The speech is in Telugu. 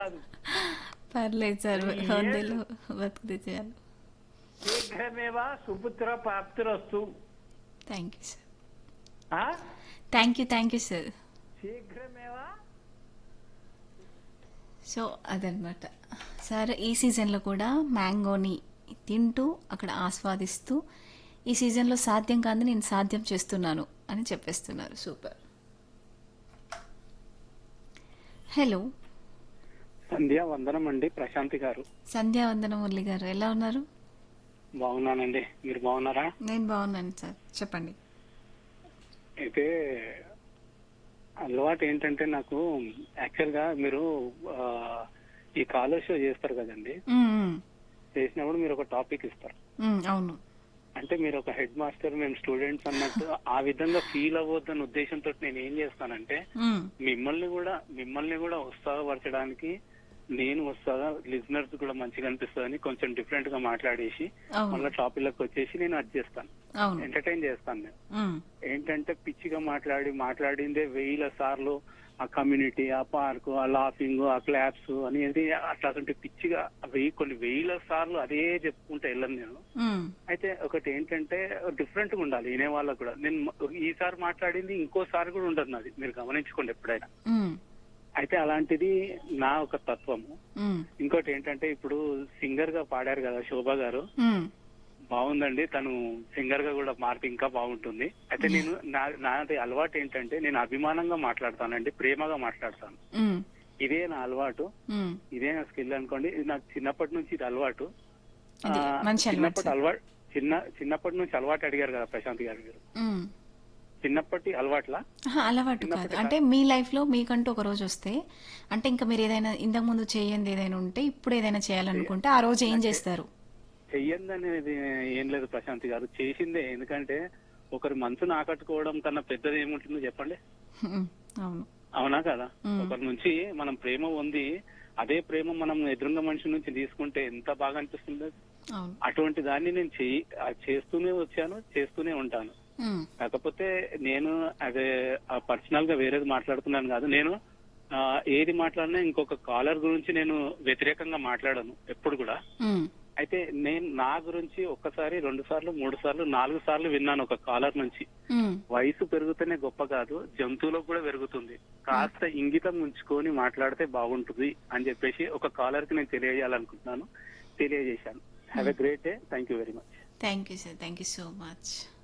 పర్లేదు సార్ వందలు బతుకుతే చాలు శీఘ్రమేవా సుపుత్ర ప్రాప్తిరస్తు థ్యాంక్ యూ సార్ ఆ? Thank you thank you sir శీఘ్రమేవా సో అదనమాట సార్ ఈ సీజన్లో కూడా మ్యాంగోని తింటూ అక్కడ ఆస్వాదిస్తూ ఈ సీజన్లో సాధ్యం కాదు నేను సాధ్యం చేస్తున్నాను అని చెప్పేస్తున్నారు సూపర్ హలో సంధ్యా వందనం అండి ప్రశాంతి గారు సంధ్యావందన మురళి గారు ఎలా ఉన్నారు బాగున్నానండి మీరు బాగున్నారా నేను బాగున్నాను సార్ చెప్పండి అయితే అలవాటు ఏంటంటే నాకు యాక్చువల్ గా మీరు ఆ, ఈ కాలర్ షో చేస్తారు కదండి మ్మ్, మ్మ్. చేసినప్పుడు మీరు ఒక టాపిక్ ఇస్తారు మ్మ్, అవును అంటే మీరు ఒక హెడ్ మాస్టర్ మేము స్టూడెంట్స్ అన్నట్టు ఆ విధంగా ఫీల్ అవ్వద్దన్న ఉద్దేశంతో నేను ఏం చేస్తానంటే మ్మ్, మిమ్మల్ని కూడా మిమ్మల్ని కూడా ఉత్సాహపరచడానికి నేను వస్తాగా లిజనర్స్ కూడా మంచిగా అనిపిస్తుందని కొంచెం డిఫరెంట్ గా మాట్లాడేసి అవును మళ్ళీ టాపిక్ లకు వచ్చేసి నేను అది చేస్తాను అవును ఎంటర్టైన్ చేస్తాను నేను మ్మ్, ఏంటంటే పిచ్చిగా మాట్లాడి మాట్లాడిందే వేల సార్లు ఆ కమ్యూనిటీ ఆ పార్క్ ఆ లాఫింగ్ ఆ క్లాప్స్ అనేది అట్లాంటి పిచ్చిగా వెయ్యి కొన్ని వేల సార్లు అదే చెప్పుకుంటే వెళ్ళను నేను మ్మ్, అయితే ఒకటి ఏంటంటే డిఫరెంట్ గా ఉండాలి వినే వాళ్ళకు కూడా నేను ఈసారి మాట్లాడింది ఇంకోసారి కూడా ఉండదు నాది మీరు గమనించుకోండి ఎప్పుడైనా మ్మ్, అయితే అలాంటిది నా ఒక తత్వము మ్మ్, ఇంకోటి ఏంటంటే ఇప్పుడు సింగర్ గా పాడారు కదా శోభ గారు మ్మ్. బాగుందండి తను సింగర్ గా కూడా మారితే ఇంకా బాగుంటుంది అయితే నేను నా నాది అలవాటు ఏంటంటే నేను అభిమానంగా మాట్లాడతానండి ప్రేమగా మాట్లాడతాను మ్మ్, ఇదే నా అలవాటు మ్మ్. ఇదే నా స్కిల్ అనుకోండి ఇది నాకు చిన్నప్పటి నుంచి ఇది అలవాటు ఇది ఆ, మంచి అలవాటు చిన్నప్పటి సార్. అలవాటు చిన్న చిన్నప్పటి నుంచి అలవాటు అడిగారు కదా ప్రశాంత్ గారు మీరు మ్మ్. చిన్నప్పటి అలవాట్లా ఆహా, అలవాటు కాదు అంటే మీ లైఫ్ లో మీకంటూ ఒక రోజు వస్తే అంటే ఇంకా మీరు ఏదైనా ఇంతకు ముందు చేయండి ఏదైనా ఉంటే ఇప్పుడు ఏదైనా చేయాలనుకుంటే ఆ రోజు ఏం చేస్తారు చెయ్యండి అనేది ఏం లేదు ప్రశాంత్ గారు చేసిందే ఎందుకంటే ఒకరి మనసును ఆకట్టుకోవడం కన్నా పెద్దది ఏముంటుందో చెప్పండి మ్మ్, అవును అవునా కదా మ్మ్. ఒకరి నుంచి మనం ప్రేమ ఉంది అదే ప్రేమ మనం ఎదురుంగ మనిషి నుంచి తీసుకుంటే ఎంత బాగా అనిపిస్తుంది అది? అవును అటువంటి దాన్ని నేను చెయ్యి ఆ చేస్తూనే వచ్చాను చేస్తూనే ఉంటాను మ్మ్, కాకపోతే నేను అదే పర్సనల్ గా వేరేది మాట్లాడుతున్నాను కాదు నేను ఆ, ఏది మాట్లాడినా ఇంకొక కాలర్ గురించి నేను వ్యతిరేకంగా మాట్లాడను ఎప్పుడు కూడా మ్మ్, అయితే నేను నా గురించి ఒక్కసారి రెండు సార్లు మూడు సార్లు నాలుగు సార్లు విన్నాను ఒక కాలర్ నుంచి మ్మ్. వయసు పెరుగుతూనే గొప్ప కాదు జంతువులకు కూడా పెరుగుతుంది కాస్త ఇంగితం ఉంచుకొని మాట్లాడితే బాగుంటుంది అని చెప్పేసి ఒక కాలర్ కి నేను తెలియజేయాలనుకుంటున్నాను తెలియజేశాను have a great day thank you very much thank you sir thank you so much